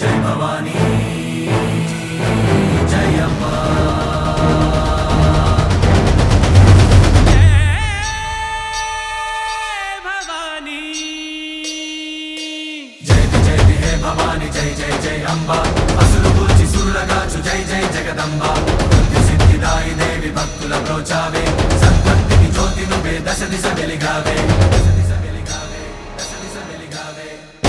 జై భవానీ జై అమ్మా భవానీ జై జై హే భవాని జై జై జై అంబ అసురు పూచి సురులగాచు జై జై జగదంబ బుద్ధి సిద్ధిదాయి దేవి భక్తుల ప్రోచావే సంపత్తికి జ్యోతి నువ్వే దశ దిశ వెలిగావే దశ దిశ వెలిగావే దశ దిశ వెలిగావే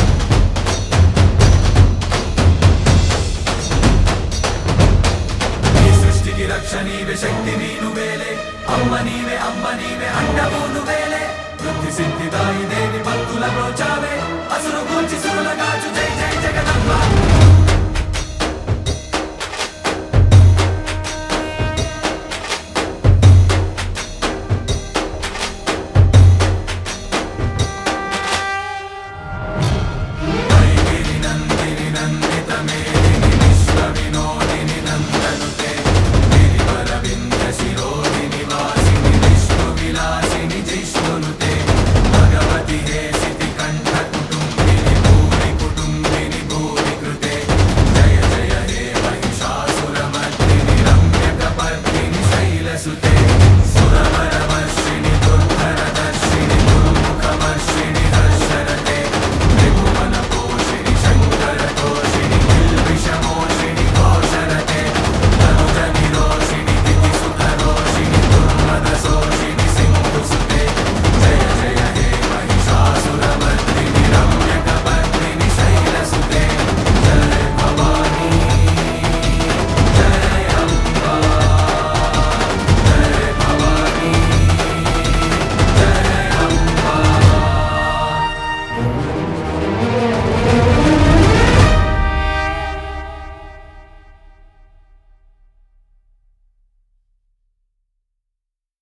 ఈ సృష్టికి రక్ష నీవే శక్తి నీనువేలే అమ్మ నీవే అమ్మ నీవే అండవు నువ్వేలే వృద్ధి సిద్ధిదాయి దేవి భక్తుల ప్రోచావే